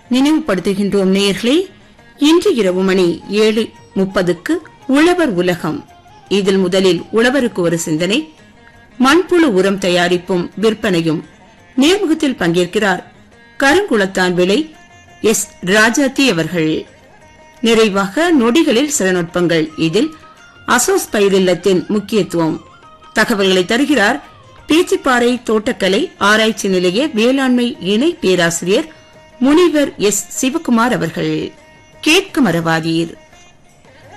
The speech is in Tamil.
நினைவுபடுத்துகின்றோம் நேயர்களே இன்று இரவு மணி ஏழு முப்பதுக்கு உழவர் உலகம் இதில் முதலில் உழவருக்கு ஒரு சிந்தனை மண்புழு உரம் தயாரிப்பும் விற்பனையும் நேர்முகத்தில் பங்கேற்கிறார் கருங்குளத்தான் விலை எஸ் ராஜாத்தி அவர்கள் நிறைவாக நொடிகளில் சில நுட்பங்கள் இதில் அசோஸ் பயிரில்லத்தின் முக்கியத்துவம் தகவல்களை தருகிறார் பேச்சிப்பாறை தோட்டக்கலை ஆராய்ச்சி நிலைய வேளாண்மை இணை பேராசிரியர் முனிவர் எஸ் சிவகுமார் அவர்கள் கேட்க மறவாதீர்